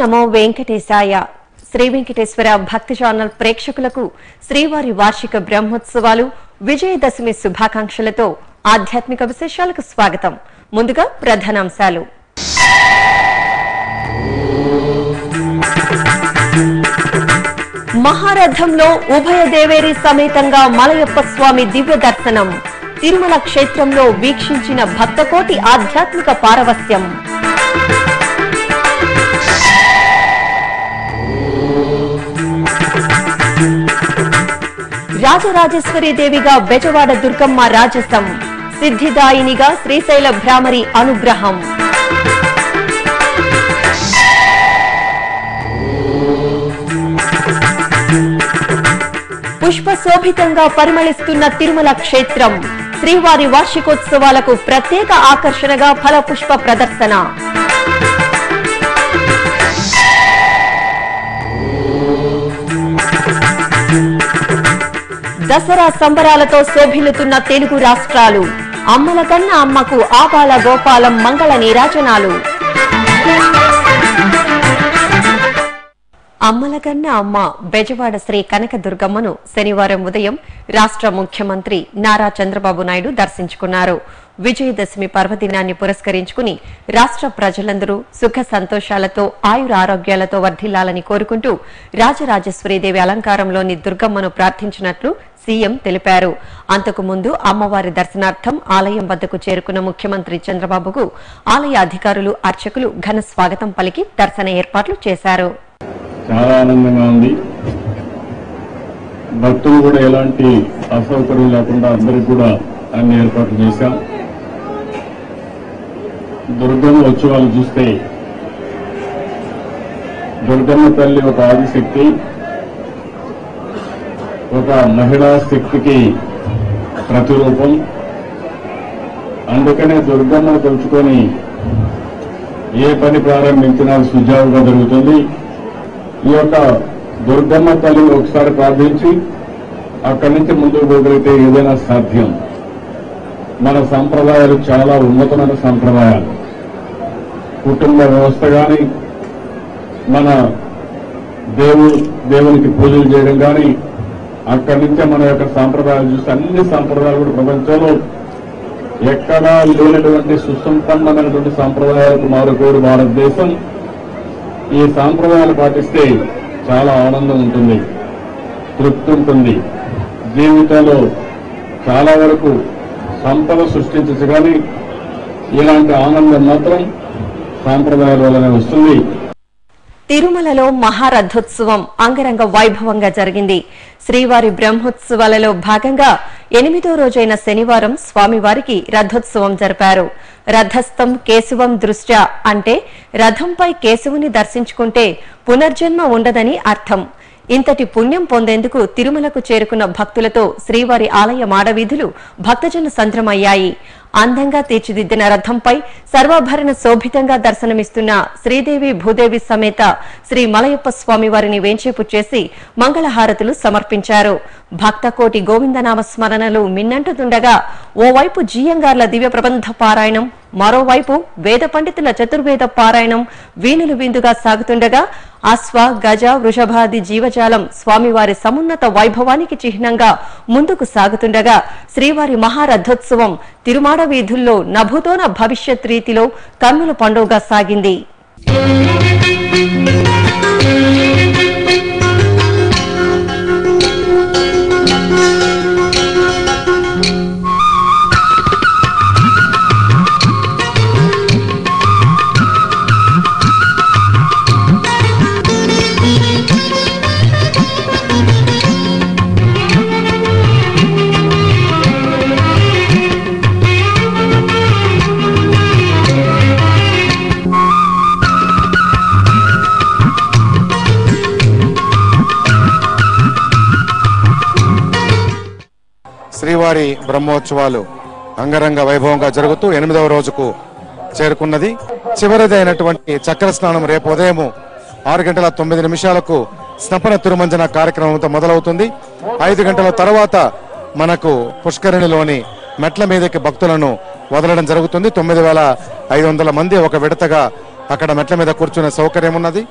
నమో వెంకటేశాయ శ్రీ వెంకటేశ్వర భక్తి ఛానల్ ప్రేక్షకులకు శ్రీవారి వార్షిక బ్రహ్మోత్సవాలు విజయదశమి శుభాకాంక్షలతో ఆధ్యాత్మిక విశేషాలకు స్వాగతం ముందుగా ప్రధానాంశాలు మహారథంలో ఉభయ దేవేరి సమేతంగా మలయప్ప స్వామి దివ్య దర్శనం తిరుమల క్షేత్రంలో వీక్షించిన భక్తకోటి ఆధ్యాత్మిక పారవస్యం రాజరాజేశ్వరి దేవిగా బెజవాడ దుర్గమ్మ రాజసం సిద్ధిదాయినిగా శ్రీశైల భ్రామరి అనుగ్రహం పుష్పశోభితంగా పరిమళిస్తున్న తిరుమల క్షేత్రం శ్రీవారి వార్షికోత్సవాలకు ప్రత్యేక ఆకర్షణగా ఫల పుష్ప ప్రదర్శన దసరా సంబరాలతో శోభిల్లుతున్న తెలుగు రాష్ట్రాలు అమ్మల కన్న అమ్మకు ఆపాల గోపాలం మంగళ నీరాజనాలు అమ్మల కన్న అమ్మ బెజవాడ శ్రీ కనక దుర్గమ్మను శనివారం ఉదయం రాష్ట్ర ముఖ్యమంత్రి నారా చంద్రబాబు నాయుడు దర్శించుకున్నారు విజయదశమి పర్వదినాన్ని పురస్కరించుకుని రాష్ట్ర ప్రజలందరూ సుఖ సంతోషాలతో ఆయుర ఆరోగ్యాలతో వర్ధిల్లాలని కోరుకుంటూ రాజరాజేశ్వరీదేవి అలంకారంలోని దుర్గమ్మను ప్రార్థించినట్లు సీఎం తెలిపారు అంతకు ముందు అమ్మవారి దర్శనార్థం ఆలయం వద్దకు చేరుకున్న ముఖ్యమంత్రి చంద్రబాబుకు ఆలయ అధికారులు అర్చకులు ఘన స్వాగతం పలికి దర్శన ఏర్పాట్లు చేశారు చాలా ఆనందంగా ఉంది భక్తులు కూడా ఎలాంటి అసౌకర్యం లేకుండా అందరికి కూడా అన్ని ఏర్పాట్లు చేశాం దుర్గమ్మ ఉత్సవాలు చూస్తే దుర్గమ్మ తల్లి ఒక ఆదిశక్తి ఒక మహిళా శక్తికి ప్రతిరూపం అందుకనే దుర్గమ్మను తలుచుకొని ఏ పని ప్రారంభించినా సుజావుగా జరుగుతుంది ఈ యొక్క దుర్గమ్మ తల్లిని ఒకసారి ప్రార్థించి అక్కడి నుంచి ముందుకు పోగలిగితే ఏదైనా సాధ్యం మన సంప్రదాయాలు చాలా ఉన్నతమైన సంప్రదాయాలు కుటుంబ వ్యవస్థ కానీ మన దేవు దేవునికి పూజలు చేయడం కానీ అక్కడి నుంచే మన యొక్క సాంప్రదాయాలు చూస్తే అన్ని సాంప్రదాయాలు కూడా ప్రపంచంలో ఎక్కడా లేనటువంటి సుసంపన్నమైనటువంటి సాంప్రదాయాలకు మారుకోడు భారతదేశం ఈ సాంప్రదాయాలు పాటిస్తే చాలా ఆనందం ఉంటుంది తృప్తి ఉంటుంది జీవితంలో చాలా వరకు సంపద సృష్టించచ్చు కానీ ఇలాంటి ఆనందం మాత్రం సాంప్రదాయాల వల్లనే వస్తుంది తిరుమలలో మహారథోత్సవం అంగరంగ వైభవంగా జరిగింది శ్రీవారి బ్రహ్మోత్సవాలలో భాగంగా ఎనిమిదో రోజైన శనివారం స్వామివారికి రథోత్సవం జరిపారు రథస్థం కేశవం దృష్ట్యా అంటే రథంపై కేశవుని దర్శించుకుంటే పునర్జన్మ ఉండదని అర్థం ఇంతటి పుణ్యం పొందేందుకు తిరుమలకు చేరుకున్న భక్తులతో శ్రీవారి ఆలయ మాడవీధులు భక్తజన సంద్రమయ్యాయి అందంగా తీర్చిదిద్దిన రథంపై సర్వాభరణ శోభితంగా దర్శనమిస్తున్న శ్రీదేవి భూదేవి సమేత శ్రీ మలయప్ప స్వామి వారిని వేంచేపు చేసి మంగళహారతులు సమర్పించారు భక్తకోటి గోవిందనామ స్మరణలు మిన్నంటుతుండగా ఓవైపు జీయంగార్ల దివ్య ప్రబంధ పారాయణం మరోవైపు వేద పండితుల చతుర్వేద పారాయణం వీణులు విందుగా సాగుతుండగా అశ్వ గజ వృషభాది జీవజాలం స్వామివారి సమున్నత వైభవానికి చిహ్నంగా ముందుకు సాగుతుండగా శ్రీవారి మహారథోత్సవం తిరుమాడ వీధుల్లో నభూతోన భవిష్యత్ రీతిలో కన్నుల పండుగగా సాగింది శ్రీవారి బ్రహ్మోత్సవాలు అంగరంగ వైభవంగా జరుగుతూ ఎనిమిదవ రోజుకు చేరుకున్నది చివరిది అయినటువంటి చక్ర స్నానం రేపు ఉదయం ఆరు గంటల తొమ్మిది నిమిషాలకు స్నపన తిరుమంజన కార్యక్రమంతో మొదలవుతుంది ఐదు గంటల తర్వాత మనకు పుష్కరిణిలోని మెట్ల మీదకి భక్తులను వదలడం జరుగుతుంది తొమ్మిది వేల ఐదు వందల మంది ఒక విడతగా అక్కడ మెట్ల మీద కూర్చునే సౌకర్యం ఉన్నది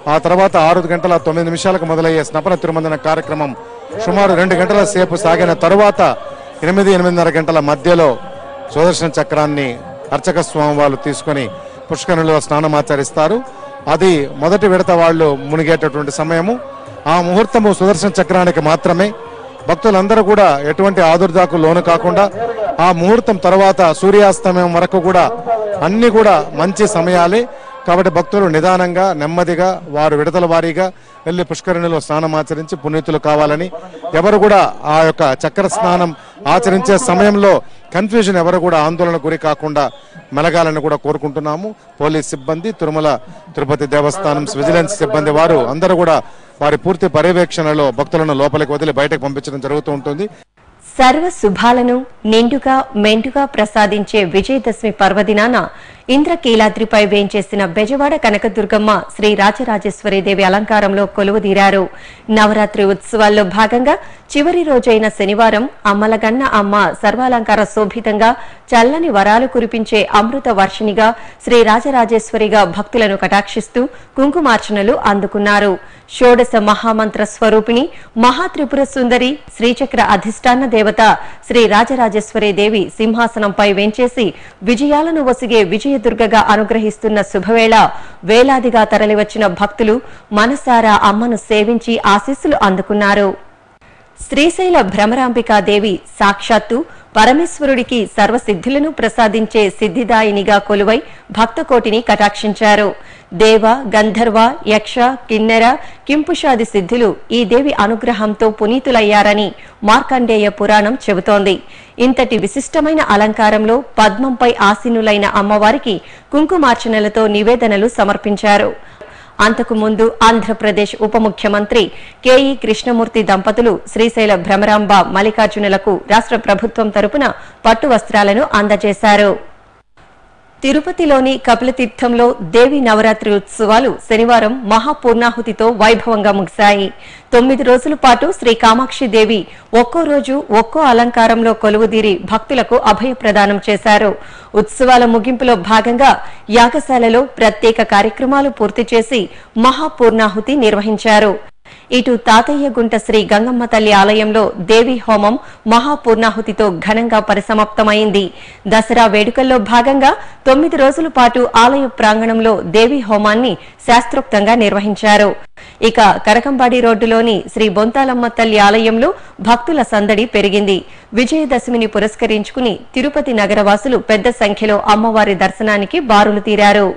ఆ తర్వాత ఆరు గంటల తొమ్మిది నిమిషాలకు మొదలయ్యే స్నపన తిరుమందన కార్యక్రమం సుమారు రెండు గంటల సేపు సాగిన తరువాత ఎనిమిది ఎనిమిదిన్నర గంటల మధ్యలో సుదర్శన చక్రాన్ని అర్చక స్వామి వాళ్ళు తీసుకొని పుష్కరులో స్నానమాచరిస్తారు అది మొదటి విడత వాళ్ళు మునిగేటటువంటి సమయము ఆ ముహూర్తము సుదర్శన చక్రానికి మాత్రమే భక్తులందరూ కూడా ఎటువంటి ఆదుర్దాకు లోను కాకుండా ఆ ముహూర్తం తర్వాత సూర్యాస్తమయం వరకు కూడా అన్ని కూడా మంచి సమయాలే కాబట్టి భక్తులు నిదానంగా నెమ్మదిగా వారు విడతల వారీగా వెళ్లి పుష్కరిణిలో స్నానం ఆచరించి పునీతులు కావాలని ఎవరు కూడా ఆ యొక్క చక్ర స్నానం ఆచరించే సమయంలో కన్ఫ్యూజన్ ఎవరు కూడా ఆందోళన గురి కాకుండా మెలగాలని కూడా కోరుకుంటున్నాము పోలీస్ సిబ్బంది తిరుమల తిరుపతి దేవస్థానం విజిలెన్స్ సిబ్బంది వారు అందరూ కూడా వారి పూర్తి పర్యవేక్షణలో భక్తులను లోపలికి వదిలి బయటకు పంపించడం జరుగుతూ ఉంటుంది సర్వ శుభాలను నిండుగా మెండుగా ప్రసాదించే విజయదశమి పర్వదినాన ఇంద్రకీలాద్రిపై వేంచేసిన బెజవాడ కనకదుర్గమ్మ శ్రీ రాజరాజేశ్వరీదేవి అలంకారంలో కొలువుదీరారు నవరాత్రి ఉత్సవాల్లో భాగంగా చివరి రోజైన శనివారం అమ్మలగన్న అమ్మ సర్వాలంకార శోభితంగా చల్లని వరాలు కురిపించే అమృత వర్షిణిగా శ్రీ రాజరాజేశ్వరిగా భక్తులను కటాక్షిస్తూ కుంకుమార్చనలు అందుకున్నారు షోడశ మహామంత్ర స్వరూపిణి మహాత్రిపుర సుందరి శ్రీచక్ర అధిష్టాన దేవత శ్రీ రాజరాజేశ్వరి దేవి సింహాసనంపై వేంచేసి విజయాలను వసిగే విజయదుర్గగా అనుగ్రహిస్తున్న శుభవేళ వేలాదిగా తరలివచ్చిన భక్తులు మనసారా అమ్మను సేవించి ఆశీస్సులు అందుకున్నారు శ్రీశైల భ్రమరాంబికాదేవి సాక్షాత్తు పరమేశ్వరుడికి సర్వసిద్ధులను ప్రసాదించే సిద్ధిదాయినిగా కొలువై భక్తకోటిని కటాక్షించారు దేవ గంధర్వ యక్ష కిన్నెర కింపుషాది సిద్ధులు ఈ దేవి అనుగ్రహంతో పునీతులయ్యారని మార్కండేయ పురాణం చెబుతోంది ఇంతటి విశిష్టమైన అలంకారంలో పద్మంపై ఆసీనులైన అమ్మవారికి కుంకుమార్చనలతో నివేదనలు సమర్పించారు అంతకు ముందు ఆంధ్రప్రదేశ్ ఉప ముఖ్యమంత్రి కేఈ కృష్ణమూర్తి దంపతులు శ్రీశైల భ్రమరాంబ మల్లికార్జునులకు రాష్ట్ర ప్రభుత్వం తరపున పట్టు వస్త్రాలను అందజేశారు తిరుపతిలోని కపిలతీర్థంలో దేవి నవరాత్రి ఉత్సవాలు శనివారం మహాపూర్ణాహుతితో వైభవంగా ముగిశాయి తొమ్మిది రోజుల పాటు శ్రీ కామాక్షి దేవి ఒక్కో రోజు ఒక్కో అలంకారంలో కొలువుదీరి భక్తులకు అభయ ప్రదానం చేశారు ఉత్సవాల ముగింపులో భాగంగా యాగశాలలో ప్రత్యేక కార్యక్రమాలు పూర్తి చేసి మహాపూర్ణాహుతి నిర్వహించారు ఇటు తాతయ్యగుంట శ్రీ గంగమ్మ తల్లి ఆలయంలో దేవి హోమం మహాపూర్ణాహుతితో ఘనంగా పరిసమాప్తమైంది దసరా వేడుకల్లో భాగంగా తొమ్మిది రోజుల పాటు ఆలయ ప్రాంగణంలో దేవి హోమాన్ని శాస్త్రోక్తంగా నిర్వహించారు ఇక కరకంబాడి రోడ్డులోని శ్రీ బొంతాలమ్మ తల్లి ఆలయంలో భక్తుల సందడి పెరిగింది విజయదశమిని పురస్కరించుకుని తిరుపతి నగరవాసులు పెద్ద సంఖ్యలో అమ్మవారి దర్శనానికి బారులు తీరారు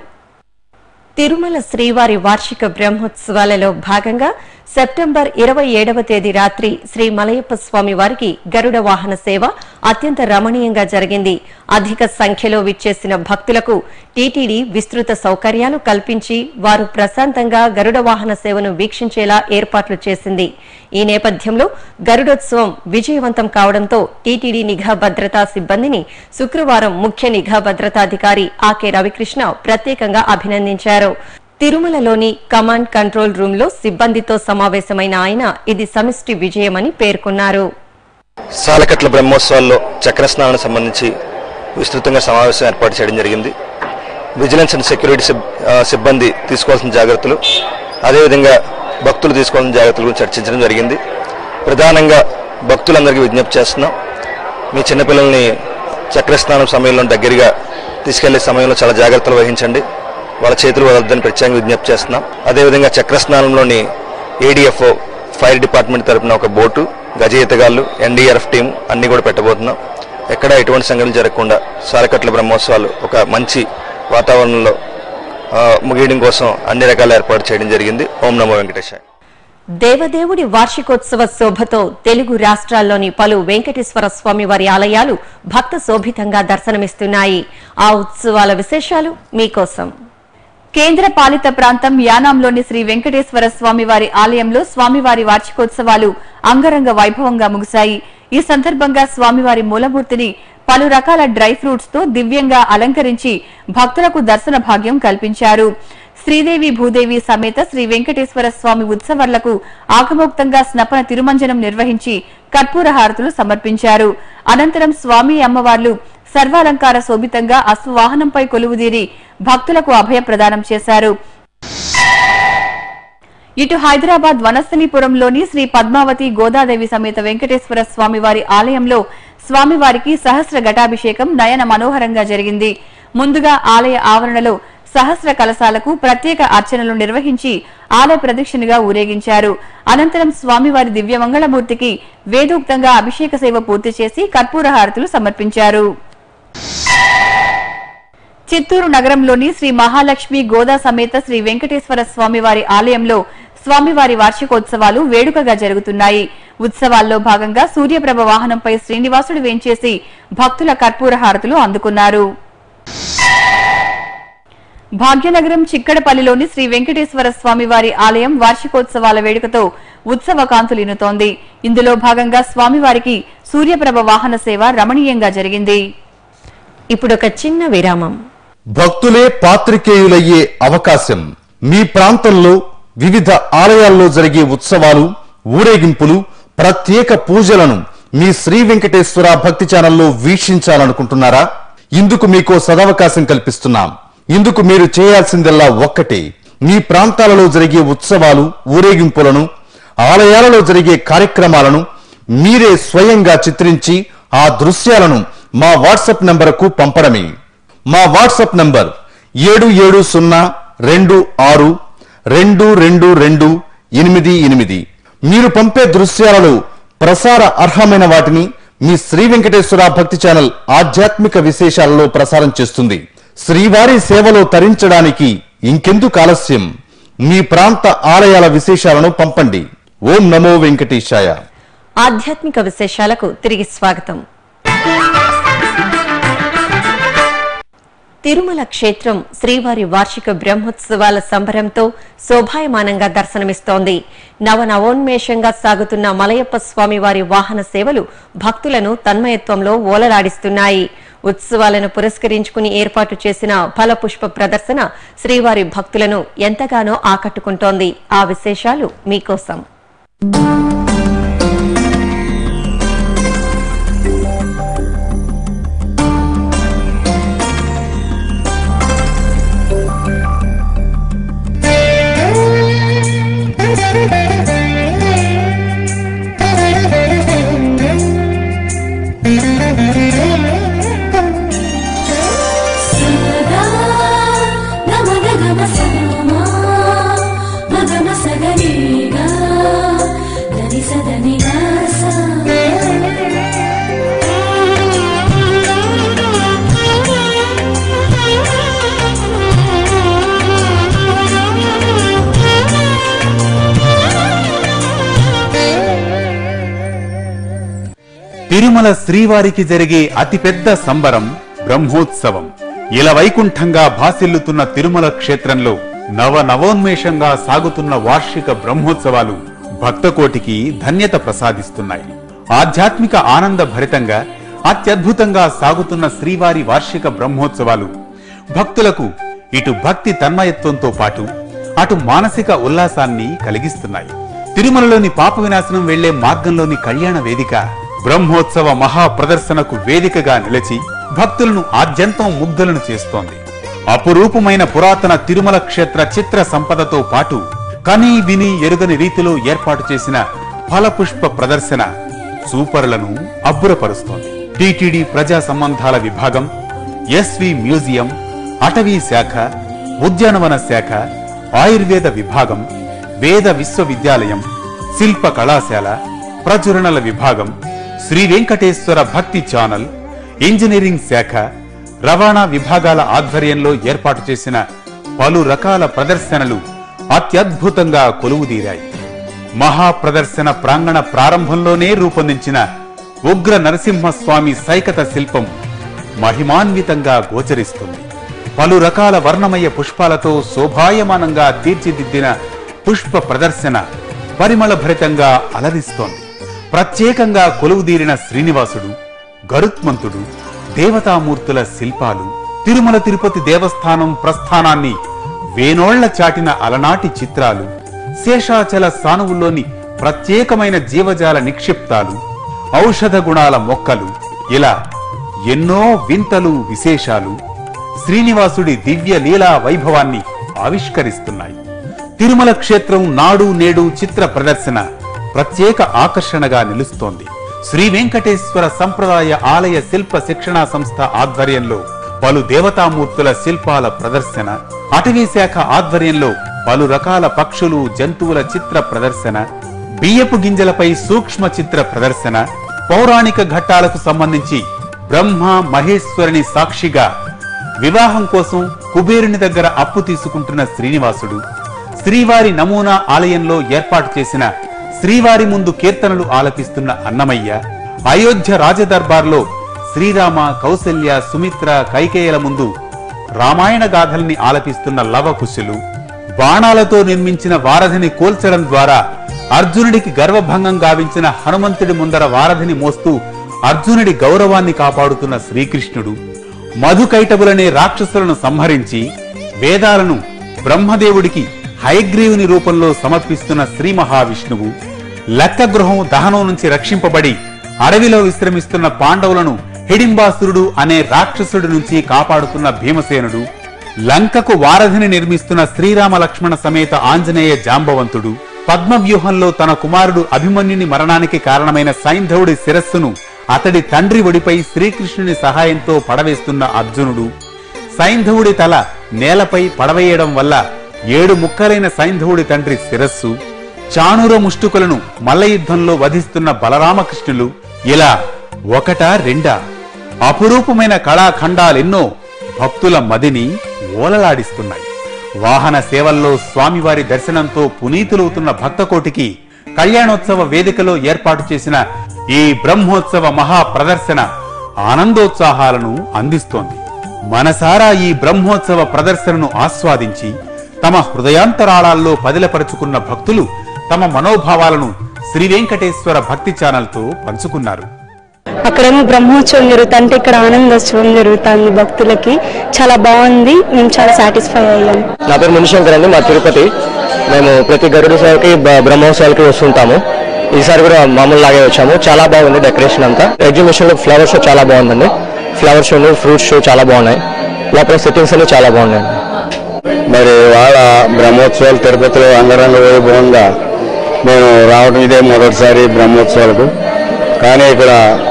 తిరుమల శ్రీవారి వార్షిక బ్రహ్మోత్సవాలలో భాగంగా సెప్టెంబర్ ఇరవై ఏడవ తేదీ రాత్రి శ్రీ మలయప్ప స్వామి వారికి గరుడ వాహన సేవ అత్యంత రమణీయంగా జరిగింది అధిక సంఖ్యలో విచ్చేసిన భక్తులకు టీటీడీ విస్తృత సౌకర్యాలు కల్పించి వారు ప్రశాంతంగా గరుడ వాహన సేవను వీక్షించేలా ఏర్పాట్లు చేసింది ఈ నేపథ్యంలో గరుడోత్సవం విజయవంతం కావడంతో టీటీడీ నిఘా భద్రతా సిబ్బందిని శుక్రవారం ముఖ్య నిఘా భద్రతాధికారి ఆకే రవికృష్ణ ప్రత్యేకంగా అభినందించారు తిరుమలలోని కమాండ్ కంట్రోల్ రూమ్ లో సిబ్బందితో సమావేశమైన ఆయన ఇది సమిష్టి విజయమని పేర్కొన్నారు సాలకట్ల బ్రహ్మోత్సవాల్లో చక్ర స్నానానికి సంబంధించి విస్తృతంగా సమావేశం ఏర్పాటు చేయడం జరిగింది విజిలెన్స్ అండ్ సెక్యూరిటీ సిబ్- ఆ, సిబ్బంది తీసుకోవాల్సిన జాగ్రత్తలు అదేవిధంగా భక్తులు తీసుకోవాల్సిన జాగ్రత్తల గురించి చర్చించడం జరిగింది ప్రధానంగా భక్తులందరికీ విజ్ఞప్తి చేస్తున్నాం మీ చిన్నపిల్లల్ని చక్ర స్నానం సమయంలో దగ్గరగా తీసుకెళ్లే సమయంలో చాలా జాగ్రత్తలు వహించండి వాళ్ళ చేతులు వదలొద్దని ప్రత్యేకంగా విజ్ఞప్తి చేస్తున్నాం అదేవిధంగా చక్ర స్నానంలోని ఏడిఎఫ్ఓ ఫైర్ డిపార్ట్మెంట్ తరపున ఒక బోటు గజ ఈతగాళ్ళు ఎన్డీఆర్ఎఫ్ టీం అన్ని కూడా పెట్టబోతున్నాం ఎక్కడ ఎటువంటి సంఘటనలు జరగకుండా సారకట్ల బ్రహ్మోత్సవాలు ఒక మంచి వాతావరణంలో ఆ, ముగియడం కోసం అన్ని రకాల ఏర్పాటు చేయడం జరిగింది ఓం నమో వెంకటేశాయ దేవదేవుడి వార్షికోత్సవ శోభతో తెలుగు రాష్ట్రాల్లోని పలు వెంకటేశ్వర స్వామి వారి ఆలయాలు భక్త శోభితంగా దర్శనమిస్తున్నాయి ఆ ఉత్సవాల విశేషాలు మీకోసం కేంద్ర పాలిత ప్రాంతం యానాంలోని శ్రీ వెంకటేశ్వర స్వామివారి ఆలయంలో స్వామివారి వార్షికోత్సవాలు అంగరంగ వైభవంగా ముగిశాయి ఈ సందర్భంగా స్వామివారి మూలమూర్తిని పలు రకాల డ్రై ఫ్రూట్స్ తో దివ్యంగా అలంకరించి భక్తులకు దర్శన భాగ్యం కల్పించారు శ్రీదేవి భూదేవి సమేత శ్రీ వెంకటేశ్వర స్వామి ఉత్సవాలకు ఆగమోక్తంగా స్నపన తిరుమంజనం నిర్వహించి కర్పూర హారతులు సమర్పించారు అనంతరం స్వామి అమ్మవార్లు సర్వాలంకార శోభితంగా అశ్వవాహనంపై కొలువుదీరి భక్తులకు అభయ ప్రదానం చేశారు ఇటు హైదరాబాద్ వనస్థలీపురంలోని శ్రీ పద్మావతి గోదాదేవి సమేత వెంకటేశ్వర స్వామివారి ఆలయంలో స్వామివారికి సహస్ర ఘటాభిషేకం నయన మనోహరంగా జరిగింది ముందుగా ఆలయ ఆవరణలో సహస్ర కలశాలకు ప్రత్యేక అర్చనలు నిర్వహించి ఆలయ ప్రదక్షిణగా ఊరేగించారు అనంతరం స్వామివారి దివ్యమంగళమూర్తికి వేదోక్తంగా అభిషేక సేవ పూర్తి చేసి కర్పూర హారతులు సమర్పించారు చిత్తూరు నగరంలోని శ్రీ మహాలక్ష్మి గోదా సమేత శ్రీ వెంకటేశ్వర స్వామివారి ఆలయంలో స్వామివారి వార్షికోత్సవాలు వేడుకగా జరుగుతున్నాయి ఉత్సవాల్లో భాగంగా సూర్యప్రభ వాహనంపై శ్రీనివాసుడు వేంచేసి భక్తుల కర్పూర హారతులు అందుకున్నారు భాగ్యనగరం చిక్కడపల్లిలోని శ్రీ వెంకటేశ్వర స్వామివారి ఆలయం వార్షికోత్సవాల వేడుకతో ఉత్సవ కాంతులినుతోంది ఇందులో భాగంగా స్వామివారికి సూర్యప్రభ వాహన సేవ రమణీయంగా జరిగింది ఇప్పుడొక చిన్న విరామం భక్తులే పాత్రికేయులయ్యే అవకాశం మీ ప్రాంతంలో వివిధ ఆలయాల్లో జరిగే ఉత్సవాలు ఊరేగింపులు ప్రత్యేక పూజలను మీ శ్రీ వెంకటేశ్వర భక్తి ఛానల్లో వీక్షించాలనుకుంటున్నారా ఇందుకు మీకో సదవకాశం కల్పిస్తున్నాం ఇందుకు మీరు చేయాల్సిందల్లా ఒక్కటే మీ ప్రాంతాలలో జరిగే ఉత్సవాలు ఊరేగింపులను ఆలయాలలో జరిగే కార్యక్రమాలను మీరే స్వయంగా చిత్రించి ఆ దృశ్యాలను మా వాట్సాప్ నంబరుకు పంపడమే మా వాట్సాప్ నంబర్ ఏడు ఏడు సున్నా రెండు ఆరు రెండు రెండు రెండు ఎనిమిది ఎనిమిది మీరు పంపే దృశ్యాలలో ప్రసార అర్హమైన వాటిని మీ శ్రీ వెంకటేశ్వర భక్తి ఛానల్ ఆధ్యాత్మిక విశేషాలలో ప్రసారం చేస్తుంది శ్రీవారి సేవలో తరించడానికి ఇంకెందుకు ఆలస్యం మీ ప్రాంత ఆలయాల విశేషాలను పంపండి ఓం నమో వెంకటేశాయ ఆధ్యాత్మిక విశేషాలకు తిరిగి స్వాగతం తిరుమల క్షేత్రం శ్రీవారి వార్షిక బ్రహ్మోత్సవాల సంబరంతో శోభాయమానంగా దర్శనమిస్తోంది నవనవోన్మేషంగా సాగుతున్న మలయప్ప స్వామివారి వాహన సేవలు భక్తులను తన్మయత్వంలో ఓలలాడిస్తున్నాయి ఉత్సవాలను పురస్కరించుకుని ఏర్పాటు చేసిన ఫలపుష్ప ప్రదర్శన శ్రీవారి భక్తులను ఎంతగానో ఆకట్టుకుంటోంది ఆ విశేషాలు మీకోసం సదా గమ గమ సమా మగమ సగనిగా దని సదని తిరుమల శ్రీవారికి జరిగే అతిపెద్ద సంబరం బ్రహ్మోత్సవం ఇలా వైకుంఠంగా భాసిల్లుతున్న తిరుమల క్షేత్రంలో నవ నవోన్మేషంగా సాగుతున్న వార్షిక బ్రహ్మోత్సవాలు భక్తకోటికి ధన్యత ప్రసాదిస్తున్నాయి ఆధ్యాత్మిక ఆనంద భరితంగా అత్యద్భుతంగా సాగుతున్న శ్రీవారి వార్షిక బ్రహ్మోత్సవాలు భక్తులకు ఇటు భక్తి తన్మయత్వంతో పాటు అటు మానసిక ఉల్లాసాన్ని కలిగిస్తున్నాయి తిరుమలలోని పాప వినాశనం వెళ్లే మార్గంలోని కళ్యాణ వేదిక బ్రహ్మోత్సవ మహా ప్రదర్శనకు వేదికగా నిలిచి భక్తులను ఆద్యంతం ముగ్ధులను చేస్తోంది అపురూపమైన పురాతన తిరుమల క్షేత్ర చిత్ర సంపదతో పాటు కని విని ఎరుగని రీతిలో ఏర్పాటు చేసిన ఫలపుష్ప ప్రదర్శన సూపర్లను అబ్బురపరుస్తోంది టిటిడి ప్రజా సంబంధాల విభాగం ఎస్వి మ్యూజియం అటవీ శాఖ ఉద్యానవన శాఖ ఆయుర్వేద విభాగం వేద విశ్వవిద్యాలయం శిల్ప కళాశాల ప్రచురణల విభాగం శ్రీ వెంకటేశ్వర భక్తి ఛానల్ ఇంజనీరింగ్ శాఖ రవాణా విభాగాల ఆధ్వర్యంలో ఏర్పాటు చేసిన పలు రకాల ప్రదర్శనలు అత్యద్భుతంగా కొలువుదీరాయి మహా ప్రదర్శన ప్రాంగణ ప్రారంభంలోనే రూపొందించిన ఉగ్ర నరసింహస్వామి సైకత శిల్పం మహిమాన్వితంగా గోచరిస్తుంది పలు రకాల వర్ణమయ పుష్పాలతో శోభాయమానంగా తీర్చిదిద్దిన పుష్ప ప్రదర్శన పరిమళ భరితంగా అలరిస్తోంది ప్రత్యేకంగా కొలువుదీరిన శ్రీనివాసుడు గరుత్మంతుడు దేవతామూర్తుల శిల్పాలు తిరుమల తిరుపతి దేవస్థానం ప్రస్థానాన్ని వేనోళ్ల చాటిన అలనాటి చిత్రాలు శేషాచల సానువుల్లోని ప్రత్యేకమైన జీవజాల నిక్షిప్తాలు ఔషధ గుణాల మొక్కలు ఇలా ఎన్నో వింతలు విశేషాలు శ్రీనివాసుడి దివ్య లీలా వైభవాన్ని ఆవిష్కరిస్తున్నాయి తిరుమల క్షేత్రం నాడు నేడు చిత్ర ప్రదర్శన ప్రత్యేక ఆకర్షణగా నిలుస్తోంది శ్రీ వెంకటేశ్వర సంప్రదాయ ఆలయ శిల్ప శిక్షణా సంస్థ ఆధ్వర్యంలో పలు దేవతామూర్తుల శిల్పాల ప్రదర్శన అటవీ శాఖ ఆధ్వర్యంలో పలు రకాల పక్షులు జంతువుల చిత్ర ప్రదర్శన బియ్యపు గింజలపై సూక్ష్మ చిత్ర ప్రదర్శన పౌరాణిక ఘట్టాలకు సంబంధించి బ్రహ్మ మహేశ్వరుని సాక్షిగా వివాహం కోసం కుబేరుని దగ్గర అప్పు తీసుకుంటున్న శ్రీనివాసుడు శ్రీవారి నమూనా ఆలయంలో ఏర్పాటు చేసిన శ్రీవారి ముందు కీర్తనలు ఆలపిస్తున్న అన్నమయ్య అయోధ్య రాజదర్బార్లో శ్రీరామ కౌసల్య సుమిత్ర కైకేయల ముందు రామాయణ గాథల్ని ఆలపిస్తున్న లవకుశులు బాణాలతో నిర్మించిన వారధిని కోల్చడం ద్వారా అర్జునుడికి గర్వభంగం గావించిన హనుమంతుడి ముందర వారధిని మోస్తూ అర్జునుడి గౌరవాన్ని కాపాడుతున్న శ్రీకృష్ణుడు మధుకైటబులనే రాక్షసులను సంహరించి వేదాలను బ్రహ్మదేవుడికి హయగ్రీవుని రూపంలో సమర్పిస్తున్న శ్రీ మహావిష్ణువు లక్కగృహం దహనం నుంచి రక్షింపబడి అడవిలో విశ్రమిస్తున్న పాండవులను హిడింబాసురుడు అనే రాక్షసుడి నుంచి కాపాడుతున్న భీమసేనుడు లంకకు వారధిని నిర్మిస్తున్న శ్రీరామ లక్ష్మణ సమేత ఆంజనేయ జాంబవంతుడు పద్మవ్యూహంలో తన కుమారుడు అభిమన్యుని మరణానికి కారణమైన సైంధవుడి శిరస్సును అతడి తండ్రి ఒడిపై శ్రీకృష్ణుని సహాయంతో పడవేస్తున్న అర్జునుడు సైంధవుడి తల నేలపై పడవేయడం వల్ల ఏడు ముక్కలైన సైంధవుడి తండ్రి శిరస్సు చాణూర ముష్టుకులను మల్లయుద్ధంలో వధిస్తున్న బలరామకృష్ణులు ఇలా ఒకటా రెండా అపురూపమైన కళాఖండాలెన్నో భక్తుల మదిని ఓలలాడిస్తున్నాయి వాహన సేవల్లో స్వామివారి దర్శనంతో పునీతులవుతున్న భక్తకోటికి కళ్యాణోత్సవ వేదికలో ఏర్పాటు చేసిన ఈ బ్రహ్మోత్సవ మహా ప్రదర్శన ఆనందోత్సాహాలను అందిస్తోంది మనసారా ఈ బ్రహ్మోత్సవ ప్రదర్శనను ఆస్వాదించి తమ హృదయాంతరాళాల్లో పదిలపరుచుకున్న భక్తులు తమ మనోభావాలను శ్రీ వెంకటేశ్వర భక్తి ఛానల్తో పంచుకున్నారు అక్కడేమో బ్రహ్మోత్సవం జరుగుతుంది ఇక్కడ ఆనందోత్సవం జరుగుతుంది భక్తులకి చాలా బాగుంది మేము చాలా సాటిస్ఫై అయ్యాం నా పేరు మునిశంకర్ అండి మా తిరుపతి మేము ప్రతి గరుడు సేవకి బ- బ్రహ్మోత్సవాలకి వస్తుంటాము ఈసారి కూడా మామూలు లాగే వచ్చాము చాలా బాగుంది డెకరేషన్ అంతా ఎగ్జిబిషన్ లో ఫ్లవర్ షో చాలా బాగుందండి ఫ్లవర్ షో ఫ్రూట్ షో చాలా బాగున్నాయి లోపల సెట్టింగ్స్ అన్ని చాలా బాగున్నాయి మరి వాళ్ళ బ్రహ్మోత్సవాలు తిరుపతిలో అంగరంగ వైభవంగా నేను రావడం ఇదే మొదటిసారి బ్రహ్మోత్సవాలకు కానీ ఇక్కడ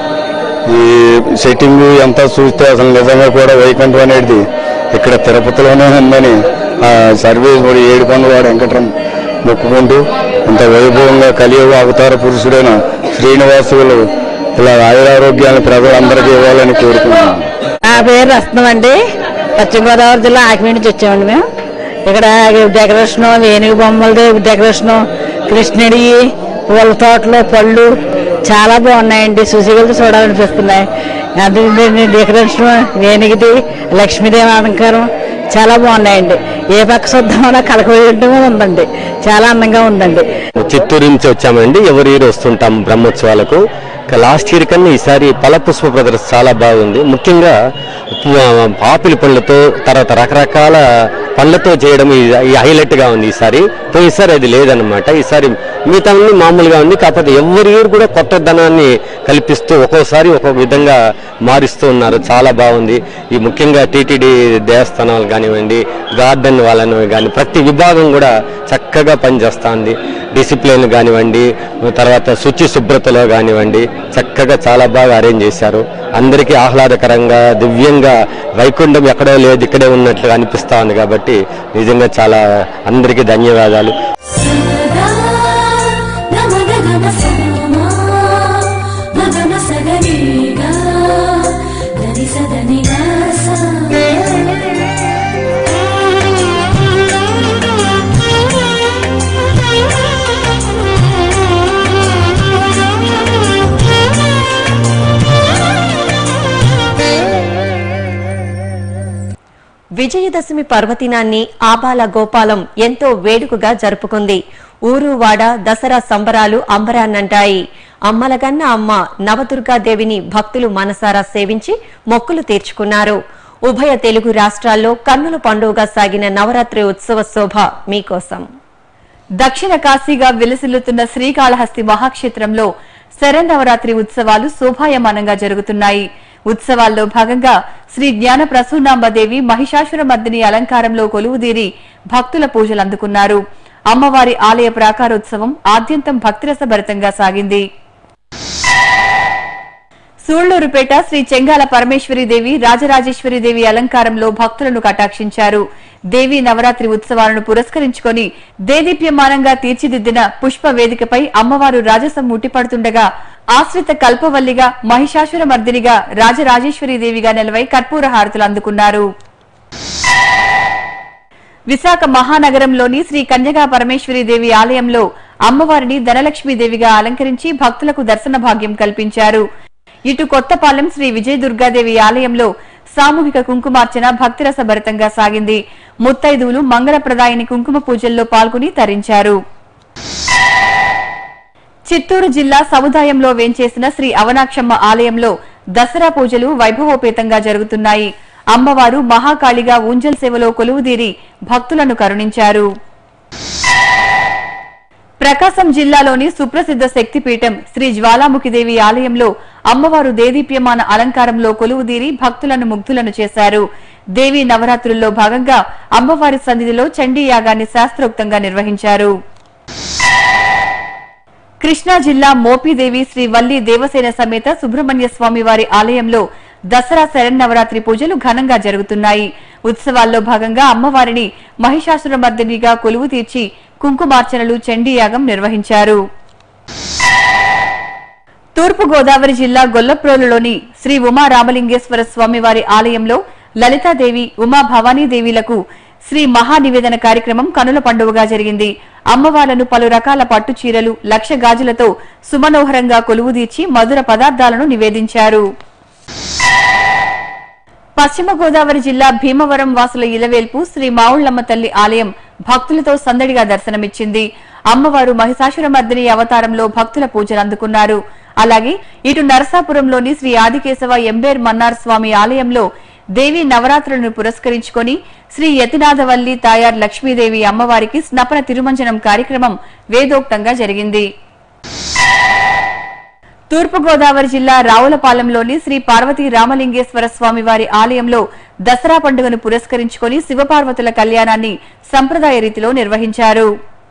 ఈ సెట్టింగ్ ఎంత చూస్తే అసలు నిజంగా కూడా వైకుంఠం అనేది ఇక్కడ తిరుపతిలోనే ఉందని ఆ సర్వీస్ కూడా ఏడు వాడు వెంకటరం మొక్కుకుంటూ ఇంత వైభవంగా కలియుగ అవతార పురుషుడైన శ్రీనివాసులు ఇలా ఆయురారోగ్యాన్ని ప్రజలందరికీ ఇవ్వాలని కోరుకుంటున్నాను నా పేరు రత్నం అండి పశ్చిమ గోదావరి జిల్లా ఆకిమీ నుంచి వచ్చామండి మేము ఇక్కడ డెకరేషన్ ఏనుగు బొమ్మలది డెకరేషన్ కృష్ణుడి పూల తోటలు పళ్ళు చాలా బాగున్నాయండి సుశీలతో చూడాలనిపిస్తున్నాయి అది డెకరేషన్ ఏనుగుది లక్ష్మీదేవి అలంకారం చాలా బాగున్నాయండి ఏ పక్క చూద్దామన్నా కలకవేయడం ఉందండి చాలా అందంగా ఉందండి చిత్తూరు నుంచి వచ్చామండి ఎవరి ఇయర్ వస్తుంటాం బ్రహ్మోత్సవాలకు ఇక లాస్ట్ ఇయర్ కన్నా ఈసారి ఫల పుష్ప ప్రదర్శన చాలా బాగుంది ముఖ్యంగా పు- ఆపిల్ పళ్ళతో తర్వాత రకరకాల పళ్ళతో చేయడం ఈ- ఈ హైలైట్ గా ఉంది ఈసారి పోయినసారి అది లేదనమాట ఈసారి మిగతా అన్ని మామూలుగా ఉంది కాకపోతే ఎవరి ఇయర్ కూడా కొత్త ధనాన్ని కల్పిస్తూ ఒక్కోసారి ఒక్కొక్క విధంగా మారుస్తూ ఉన్నారు చాలా బాగుంది ఈ ముఖ్యంగా టీటీడీ దేవస్థానాలు కానివ్వండి గార్డెన్ వాళ్ళని కానీ ప్రతి విభాగం కూడా చక్కగా పనిచేస్తుంది డిసిప్లిన్ కానివ్వండి తర్వాత శుచి శుభ్రతలో కానివ్వండి చక్కగా చాలా బాగా అరేంజ్ చేశారు అందరికీ ఆహ్లాదకరంగా దివ్యంగా వైకుంఠం ఎక్కడో లేదు ఇక్కడే ఉన్నట్లుగా అనిపిస్తా ఉంది కాబట్టి నిజంగా చాలా అందరికీ ధన్యవాదాలు గమ సమా మగమ సగరిగా గరి సదని విజయదశమి పర్వదినాన్ని ఆబాల గోపాలం ఎంతో వేడుకగా జరుపుకుంది ఊరు వాడ దసరా సంబరాలు అంబరాన్నంటాయి అమ్మలగన్న అమ్మ నవదుర్గాదేవిని భక్తులు మనసారా సేవించి మొక్కులు తీర్చుకున్నారు ఉభయ తెలుగు రాష్ట్రాల్లో కన్నుల పండుగగా సాగిన నవరాత్రి ఉత్సవ శోభ మీకోసం దక్షిణ కాశీగా విలసిల్లుతున్న శ్రీకాళహస్తి మహాక్షేత్రంలో శరన్నవరాత్రి ఉత్సవాలు శోభాయమానంగా జరుగుతున్నాయి ఉత్సవాల్లో భాగంగా శ్రీ జ్ఞాన ప్రసూనాంబదేవి మహిషాసుర మర్దిని అలంకారంలో కొలువుదీరి భక్తుల పూజలు అందుకున్నారు అమ్మవారి ఆలయ ప్రాకారోత్సవం ఆద్యంతం భక్తిరసభరితంగా సాగింది సూళ్లూరుపేట శ్రీ చెంగాల పరమేశ్వరీదేవి రాజరాజేశ్వరీదేవి అలంకారంలో భక్తులను కటాక్షించారు దేవి నవరాత్రి ఉత్సవాలను పురస్కరించుకొని దేదీప్యమానంగా తీర్చిదిద్దిన పుష్ప వేదికపై అమ్మవారు రాజసం ముట్టిపడుతుండగా ఆశ్రిత కల్పవల్లిగా మహిషాసుర మర్దినిగా రాజరాజేశ్వరీదేవిగా నిలవై కర్పూర హారతులు అందుకున్నారు విశాఖ మహానగరంలోని శ్రీ కన్యగా పరమేశ్వరీదేవి ఆలయంలో అమ్మవారిని ధనలక్ష్మీదేవిగా అలంకరించి భక్తులకు దర్శన భాగ్యం కల్పించారు ఇటు కొత్తపాలెం శ్రీ విజయ దుర్గాదేవి ఆలయంలో సామూహిక కుంకుమార్చన భక్తిరస భరితంగా సాగింది ముత్తైదువులు మంగళప్రదాయని కుంకుమ పూజల్లో పాల్గొని తరించారు చిత్తూరు జిల్లా సముదాయంలో వేంచేసిన శ్రీ అవనాక్షమ్మ ఆలయంలో దసరా పూజలు వైభవోపేతంగా జరుగుతున్నాయి అమ్మవారు మహాకాళిగా ఊంజల్ సేవలో కొలువుదీరి భక్తులను కరుణించారు ప్రకాశం జిల్లాలోని సుప్రసిద్ధ శక్తిపీఠం శ్రీ జ్వాలాముఖిదేవి ఆలయంలో అమ్మవారు దేదీప్యమాన అలంకారంలో కొలువుదీరి భక్తులను ముగ్ధులను చేశారు దేవి నవరాత్రుల్లో భాగంగా అమ్మవారి సన్నిధిలో చండీ యాగాన్ని శాస్త్రోక్తంగా నిర్వహించారు కృష్ణా జిల్లా మోపిదేవి శ్రీ వల్లి దేవసేన సమేత సుబ్రహ్మణ్య స్వామి వారి ఆలయంలో దసరా శరన్నవరాత్రి పూజలు ఘనంగా జరుగుతున్నాయి ఉత్సవాల్లో భాగంగా అమ్మవారిని మహిషాసురమర్దినిగా కొలువు తీర్చి కుంకుమార్చనలు చండీయాగం నిర్వహించారు తూర్పు గోదావరి జిల్లా గొల్లప్రోలులోని శ్రీ ఉమా రామలింగేశ్వర స్వామివారి ఆలయంలో లలితాదేవి ఉమా భవానీదేవిలకు శ్రీ మహానివేదన కార్యక్రమం కనుల పండుగగా జరిగింది అమ్మవార్లను పలు రకాల పట్టు చీరలు లక్ష గాజులతో సుమనోహరంగా కొలువుదీర్చి మధుర పదార్థాలను నివేదించారు పశ్చిమ గోదావరి జిల్లా భీమవరం వాసుల ఇలవేల్పు శ్రీ మావుళ్లమ్మ తల్లి ఆలయం భక్తులతో సందడిగా దర్శనమిచ్చింది అమ్మవారు మహిషాసురమర్దిని అవతారంలో భక్తుల పూజలు అందుకున్నారు అలాగే ఇటు నరసాపురంలోని శ్రీ ఆదికేశవ ఎంబేర్ మన్నార్ స్వామి ఆలయంలో దేవి నవరాత్రులను పురస్కరించుకొని శ్రీ యతినాథవల్లి తాయార్ లక్ష్మీదేవి అమ్మవారికి స్నపన తిరుమంజనం కార్యక్రమం వేదోక్తంగా జరిగింది తూర్పు గోదావరి జిల్లా రావులపాలెంలోని శ్రీ పార్వతీ రామలింగేశ్వర స్వామి వారి ఆలయంలో దసరా పండుగను పురస్కరించుకొని శివపార్వతుల కళ్యాణాన్ని సంప్రదాయ రీతిలో నిర్వహించారు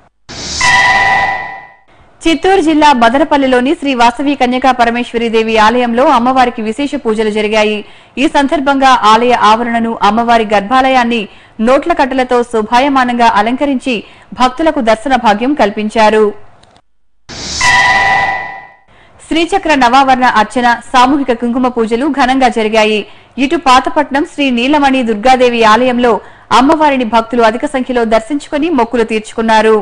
చిత్తూరు జిల్లా మదనపల్లిలోని శ్రీ వాసవి కన్యకా పరమేశ్వరీదేవి ఆలయంలో అమ్మవారికి విశేష పూజలు జరిగాయి ఈ సందర్భంగా ఆలయ ఆవరణను అమ్మవారి గర్భాలయాన్ని నోట్ల కట్టలతో శోభాయమానంగా అలంకరించి భక్తులకు దర్శన భాగ్యం కల్పించారు శ్రీచక్ర నవావరణ అర్చన సామూహిక కుంకుమ పూజలు ఘనంగా జరిగాయి ఇటు పాతపట్నం శ్రీ నీలమణి దుర్గాదేవి ఆలయంలో అమ్మవారిని భక్తులు అధిక సంఖ్యలో దర్శించుకుని మొక్కులు తీర్చుకున్నారు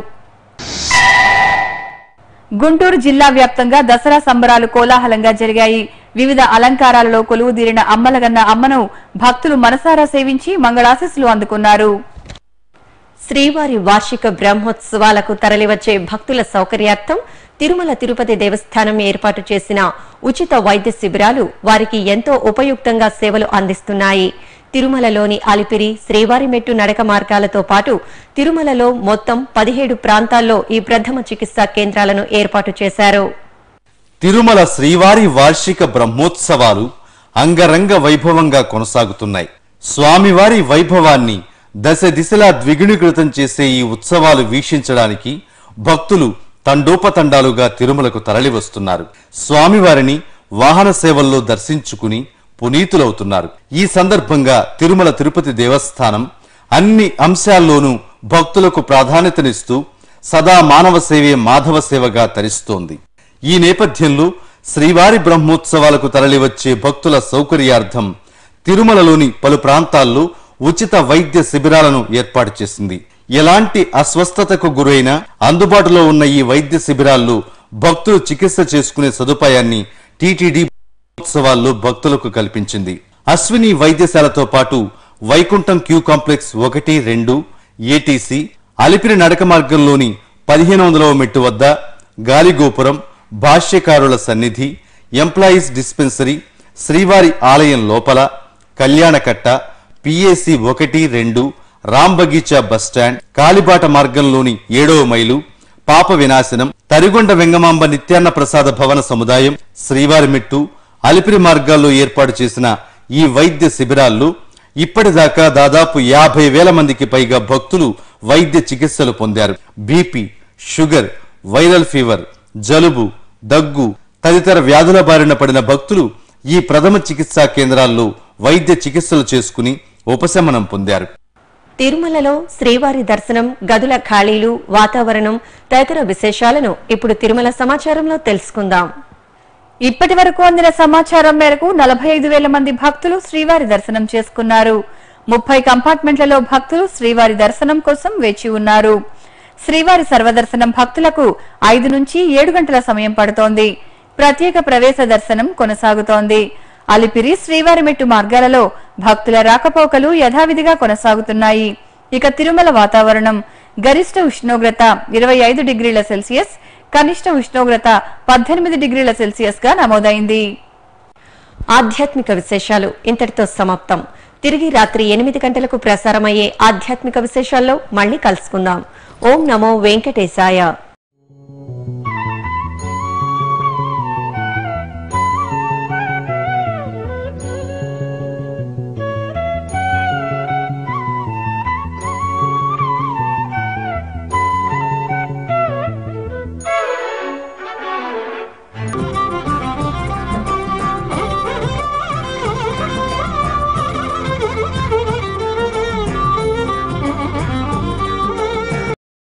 గుంటూరు జిల్లా వ్యాప్తంగా దసరా సంబరాలు కోలాహలంగా జరిగాయి వివిధ అలంకారాలలో కొలువుదీరిన అమ్మలగన్న అమ్మను భక్తులు మనసారా సేవించి మంగళాశీస్సులు అందుకున్నారు శ్రీవారి వార్షిక బ్రహ్మోత్సవాలకు తరలివచ్చే భక్తుల సౌకర్యార్థం తిరుమల తిరుపతి దేవస్థానం ఏర్పాటు చేసిన ఉచిత వైద్య శిబిరాలు వారికి ఎంతో ఉపయుక్తంగా సేవలు అందిస్తున్నాయి తిరుమలలోని అలిపిరి శ్రీవారిమెట్టు నడక మార్గాలతో పాటు తిరుమలలో మొత్తం పదిహేడు ప్రాంతాల్లో ఈ ప్రథమ చికిత్సా కేంద్రాలను ఏర్పాటు చేశారు తిరుమల శ్రీవారి వార్షిక బ్రహ్మోత్సవాలు అంగరంగ వైభవంగా కొనసాగుతున్నాయి స్వామివారి వైభవాన్ని దశ దిశలా ద్విగుణీకృతం చేసే ఈ ఉత్సవాలు వీక్షించడానికి భక్తులు తండోపతండాలుగా తిరుమలకు తరలివస్తున్నారు స్వామివారిని వాహన సేవల్లో దర్శించుకుని పునీతులవుతున్నారు ఈ సందర్భంగా తిరుమల తిరుపతి దేవస్థానం అన్ని అంశాల్లోనూ భక్తులకు ప్రాధాన్యతనిస్తూ సదా మానవ సేవే మాధవ సేవగా తరిస్తోంది ఈ నేపథ్యంలో శ్రీవారి బ్రహ్మోత్సవాలకు తరలివచ్చే భక్తుల సౌకర్యార్థం తిరుమలలోని పలు ప్రాంతాల్లో ఉచిత వైద్య శిబిరాలను ఏర్పాటు చేసింది ఎలాంటి అస్వస్థతకు గురైనా అందుబాటులో ఉన్న ఈ వైద్య శిబిరాల్లో భక్తులు చికిత్స చేసుకునే సదుపాయాన్ని టీటీడీ ఉత్సవాల్లో భక్తులకు కల్పించింది అశ్విని వైద్యశాలతో పాటు వైకుంఠం క్యూ కాంప్లెక్స్ ఒకటి రెండు ఏటీసీ అలిపిరి నడక మార్గంలోని పదిహేను వందలవ మెట్టు వద్ద గాలిగోపురం భాష్యకారుల సన్నిధి ఎంప్లాయీస్ డిస్పెన్సరీ శ్రీవారి ఆలయం లోపల కళ్యాణకట్ట పిఏసి ఒకటి రెండు రాంబగీచా బస్టాండ్ కాలిబాట మార్గంలోని ఏడవ మైలు పాప వినాశనం తరిగొండ వెంగమాంబ నిత్యాన్న ప్రసాద భవన సముదాయం శ్రీవారిమెట్టు అలిపిరి మార్గాల్లో ఏర్పాటు చేసిన ఈ వైద్య శిబిరాల్లో ఇప్పటిదాకా దాదాపు యాభై వేల మందికి పైగా భక్తులు వైద్య చికిత్సలు పొందారు బీపీ షుగర్ వైరల్ ఫీవర్ జలుబు దగ్గు తదితర వ్యాధుల బారిన పడిన భక్తులు ఈ ప్రథమ చికిత్సా కేంద్రాల్లో వైద్య చికిత్సలు చేసుకుని ఉపశమనం పొందారు తిరుమలలో శ్రీవారి దర్శనం గదుల ఖాళీలు వాతావరణం తదితర విశేషాలను ఇప్పుడు తిరుమల సమాచారంలో తెలుసుకుందాం ఇప్పటి వరకు అందిన సమాచారం మేరకు నలభై ఐదు వేల మంది భక్తులు శ్రీవారి దర్శనం చేసుకున్నారు ముప్పై కంపార్ట్మెంట్లలో భక్తులు శ్రీవారి దర్శనం కోసం వేచి ఉన్నారు శ్రీవారి సర్వదర్శనం భక్తులకు ఐదు నుంచి ఏడు గంటల సమయం పడుతోంది ప్రత్యేక ప్రవేశ దర్శనం కొనసాగుతోంది అలిపిరి శ్రీవారి మెట్టు మార్గాలలో భక్తుల రాకపోకలు యథావిధిగా కొనసాగుతున్నాయి ఇక తిరుమల వాతావరణం గరిష్ట ఉష్ణోగ్రత ఇరవై ఐదు డిగ్రీల సెల్సియస్ కనిష్ట ఉష్ణోగ్రత పద్దెనిమిది డిగ్రీల సెల్సియస్ గా నమోదైంది ఆధ్యాత్మిక విశేషాలు ఇంతటితో సమాప్తం తిరిగి రాత్రి ఎనిమిది గంటలకు ప్రసారమయ్యే ఆధ్యాత్మిక విశేషాల్లో మళ్ళీ కలుసుకుందాం ఓం నమో వెంకటేశాయ